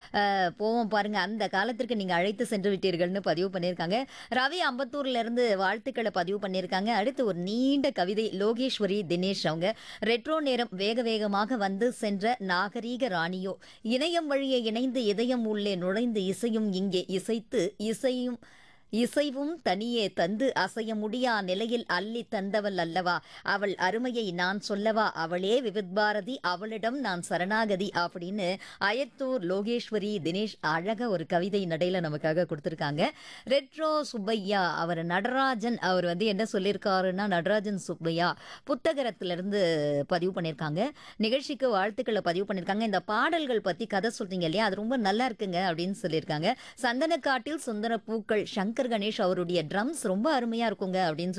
அஹ், போவோம் பாருங்க அந்த காலத்திற்கு நீங்க அழைத்து சென்று விட்டீர்கள்னு பதிவு பண்ணியிருக்காங்க ரவி அம்பத்தூர்ல இருந்து வாழ்த்துக்களை பதிவு பண்ணியிருக்காங்க அடுத்து ஒரு நீண்ட கவிதை லோகேஸ்வரி தினேஷ் அவங்க ரெட்ரோ நேரம் வேக வேகமாக வந்து சென்ற நாகரீக ராணியோ இணையம் வழியே இணைந்து இதயம் உள்ளே நுழைந்து இசையும் இங்கே இசைத்து இசையும் இசைவும் தனியே தந்து அசைய முடியா நிலையில் அள்ளி தந்தவள் அல்லவா அவள் அருமையை நான் சொல்லவா அவளே விவித் பாரதி அவளிடம் நான் சரணாகதி அப்படின்னு அயத்தூர் லோகேஸ்வரி தினேஷ் அழகா ஒரு கவிதை நடையில நமக்காக கொடுத்துருக்காங்க ரெட்ரோ சுப்பையா அவர் நடராஜன் அவர் வந்து என்ன சொல்லியிருக்காருன்னா நடராஜன் சுப்பையா புத்தகரத்திலிருந்து பதிவு பண்ணியிருக்காங்க நிகழ்ச்சிக்கு வாழ்த்துக்களை பதிவு பண்ணியிருக்காங்க இந்த பாடல்கள் பத்தி கதை சொல்றீங்க இல்லையா அது ரொம்ப நல்லா இருக்குங்க அப்படின்னு சொல்லியிருக்காங்க சந்தனக்காட்டில் சுந்தர பூக்கள் சங்கர் கணேஷ் அவருடைய ட்ரம்ஸ் ரொம்ப அருமையா இருக்குங்க அப்படின்னு